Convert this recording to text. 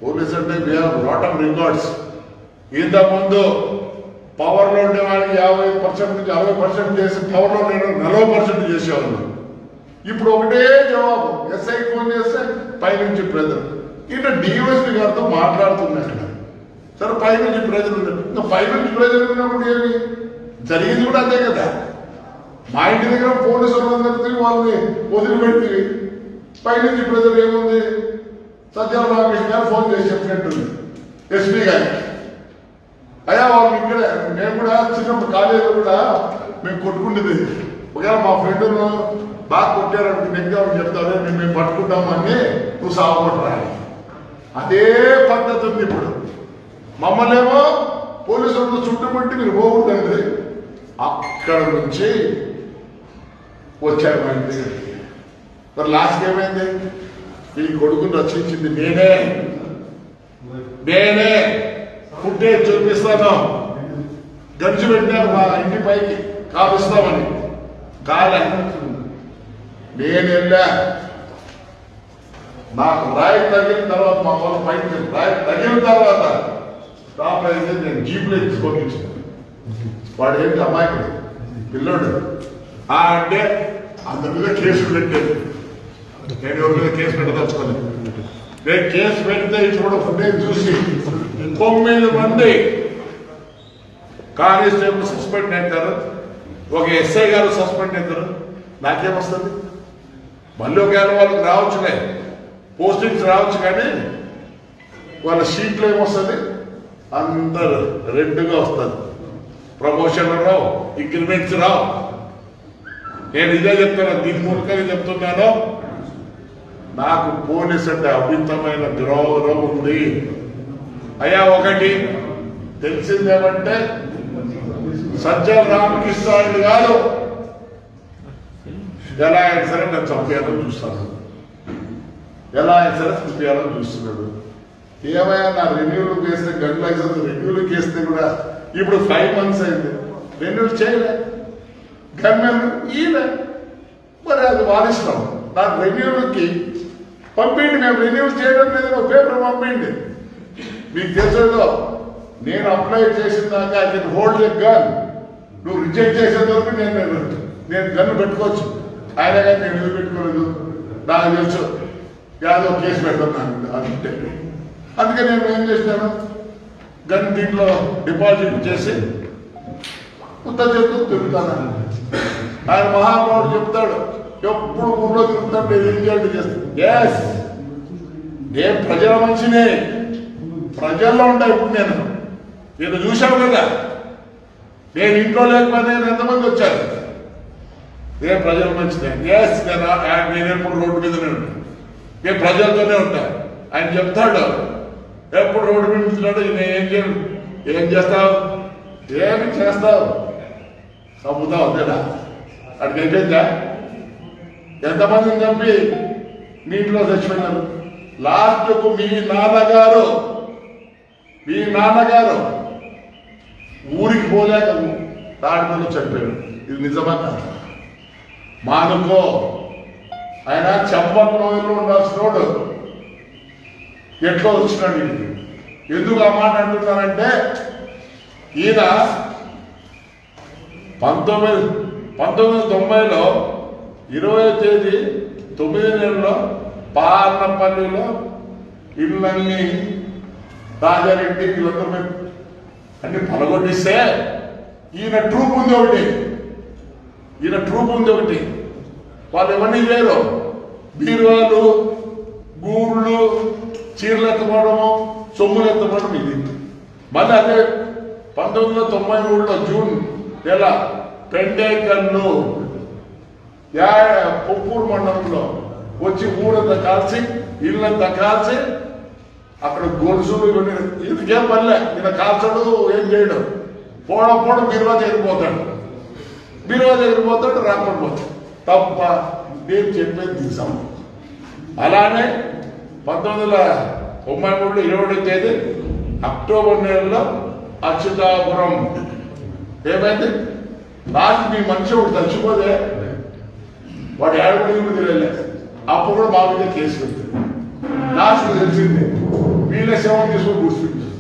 Police అంటే we have lot of records ఇంతకుముందు పవర్లో ఉండే వాళ్ళకి యాభై పర్సెంట్ నుంచి అరవై పర్సెంట్ చేసి పవర్లో నేను నలభై పర్సెంట్ చేసేవాళ్ళు ఇప్పుడు ఒకటే జవాబు ఎస్ఐ ఫోన్ చేస్తే పైనుంచి ప్రజలు ఇట్లా డిఎస్పీ గారితో మాట్లాడుతున్నారు సరే పైనుంచి ప్రజలు ఉన్నారు ఇంకా పైనుంచి ప్రజలు ఉన్నప్పుడు ఏమి జరిగింది కూడా అదే కదా మా ఇంటి దగ్గర పోలీసు వాళ్ళందరికీ వాళ్ళని వదిలిపెట్టి పైనుంచి ప్రజలు ఏముంది సత్యాల రామకృష్ణ గారు ఫోన్ చేసి చెప్పినట్టుంది ఎస్పీ గారికి అయ్యా వాళ్ళు ఇక్కడ మేము కూడా చిన్నప్పుడు కాలేజీలో కూడా మేము కొట్టుకుంటుంది ఒకవేళ మా ఫ్రెండ్ బాగా కొట్టారనుకో నెగ్గామని చెప్తారు మేము మేము పట్టుకుంటామని నువ్వు సాగుకుంటారా అదే పద్ధతి ఉంది ఇప్పుడు మమ్మల్ని ఏమో పోలీసులతో చుట్టుముట్టి మీరు పోకూడదండి అక్కడ నుంచి వచ్చారు మా ఇంటి దగ్గరికి మరి లాస్ట్ ఏమైంది ఈ కొడుకుని రక్షించింది నేనే నేనే పుట్టే చూపిస్తాను గంజు పెట్టారు మా ఇంటి పైకి కాలుస్తామని కాలే నేను వెళ్ళా నాకు రాయి తగిలిన తర్వాత మా వాళ్ళ పైకి రాయి తగిలిన తర్వాత టాప్ అయితే నేను జీపులో తీసుకొని వాడు ఏంటి అమాయకుడు పిల్లోడు ఆ అంటే అందరి మీద కేసు పెట్టాడు నేను ఎవరి మీద కేసు పెట్టదలుచుకోలేదు నేను కేసు పెడితే ఇప్పుడు ఫుటేజ్ చూసి తొమ్మిది మంది కానిస్టేబుల్ సస్పెండ్ అవుతారు ఒక ఎస్ఐ గారు సస్పెండ్ అవుతారు నాకేమొస్తుంది మళ్ళీ ఒకవేళ వాళ్ళకి రావచ్చులే పోస్టింగ్స్ రావచ్చు కానీ వాళ్ళ షీట్లో ఏమొస్తుంది అందరు రెడ్గా వస్తుంది ప్రమోషన్లు రావు ఇంక్రిమెంట్స్ రావు నేను ఇదే చెప్తాను దీని మూలకంగా చెప్తున్నాను నాకు పోలీస్ అంటే అమితమైన గౌరవం ఉంది అయ్యా ఒకటి తెలిసిందేమంటే సజ్జల రామకృష్ణారెడ్డి గారు ఎలా అయినా సరే నేను చంపేయాలని చూస్తాను ఎలా అయినా సరే చంపేయాలని చూస్తున్నాడు ఏమైనా నా రెన్యూలు వేస్తే గన్ లైసెన్స్ రెన్యూలు వేస్తే కూడా ఇప్పుడు ఫైవ్ మంత్స్ అయింది రెన్యూల్ చేయలే గన్మెన్ ఈలే మరి అది వాదిస్తాం నాకు రెన్యూల్కి పంపిండి మేము రెన్యూల్ చేయడం లేదు ఒక పేపర్ పంపిండి మీకు తెలుసో నేను అప్లై చేసిన దాకా I can hold a gun నువ్వు రిజెక్ట్ చేసేంత వరకు నేను నేను గన్ను పెట్టుకోవచ్చు ఆయన కానీ నేను ఎందుకు పెట్టుకోలేదు నాకు తెలుసు యాదో కేసు పెడుతున్నాను అంటే అందుకే నేను ఏం చేసినాను గన్ దీంట్లో డిపాజిట్ చేసి ఉత్త చేస్తూ తిరుగుతాను ఆయన మహానుభావుడు చెప్తాడు ఎప్పుడు ఊళ్ళో తిరుగుతాడు నేను ఏం చేయాలి చేస్తాను ఎస్ నేను ప్రజల మనిషినే ప్రజల్లో ఉంటా ఇప్పుడు నేను నేను చూశాను కదా నేను ఇంట్లో లేకపోతే నేను ఎంతమంది వచ్చారు నేను ప్రజల మనిషినే ఎస్ నేను ఆయన నేను ఎప్పుడు రోడ్డు మీదనే ఉంటాను నేను ప్రజలతోనే ఉంటా ఆయన చెప్తాడు ఎప్పుడు రోడ్డు మీద ఉంటున్నాడు నేను ఏం చేయను ఏం చేస్తావు ఏమి చేస్తావు చంపుతావు అంతేనా అక్కడికి అయిపోయిందా ఎంతమందిని చంపి మీ ఇంట్లో చచ్చిపోయినారు లాస్ట్కు మీ నాన్నగారు మీ నాన్నగారు ఊరికి పోలేక తాడుకొని చనిపోయాడు ఇది నిజమా కాదా? మానుకో ఆయన చెంపకు రోజుల్లో ఉండాల్సినోడు ఎట్లా వచ్చినాడు ఇంటికి ఎందుకు ఆ మాట అంటున్నానంటే ఈయన పంతొమ్మిది పంతొమ్మిది వందల తొంభైలో ఇరవై తేదీ తొమ్మిది నెలలో పార్లపల్లిలో ఇళ్ళన్నీ రాజారెడ్డి వీళ్ళందరూ మేము అన్ని పలగొట్టిస్తే ఈయన ట్రూప్ ఉంది ఒకటి ఈయన ట్రూప్ ఉంది ఒకటి వాళ్ళు ఎవరిని లేరు బీరువాలు గూళ్ళు చీరలు ఎత్తుకోవడము సొమ్ములు ఎత్తుకోవడం ఇది మళ్ళీ అదే పంతొమ్మిది వందల తొంభై మూడులో జూన్ నెల పెండేకల్లు యా పొప్పూరు మండలంలో వచ్చి ఊరంతా కాల్చి ఇల్లంతా కాల్చి అక్కడ గొలుసులు ఇవన్నీ ఇదికేం పనిలే ఈయన కాల్చడు ఏం చేయడు పోవడం పోవడం బీరువా దగ్గరికి పోతాడు బీరువా దగ్గరికి పోతాడు రాకుండా పోతాడు తప్ప నేను చెప్పేది తీసాం అలానే పంతొమ్మిది వందల తొంభై మూడులో ఇరవై ఒకటో తేదీ అక్టోబర్ నెలలో అచ్యుతాపురం ఏమైంది లాస్ట్ మీ మనిషి ఒకటి చచ్చిపోతే వాడు ఏడవడం కూడా తెలియలే అప్పుడు కూడా మా మీద కేసు పెట్టారు లాస్ట్ తెలిసింది వీళ్ళ శవం తీసుకొని కూర్చుంటారు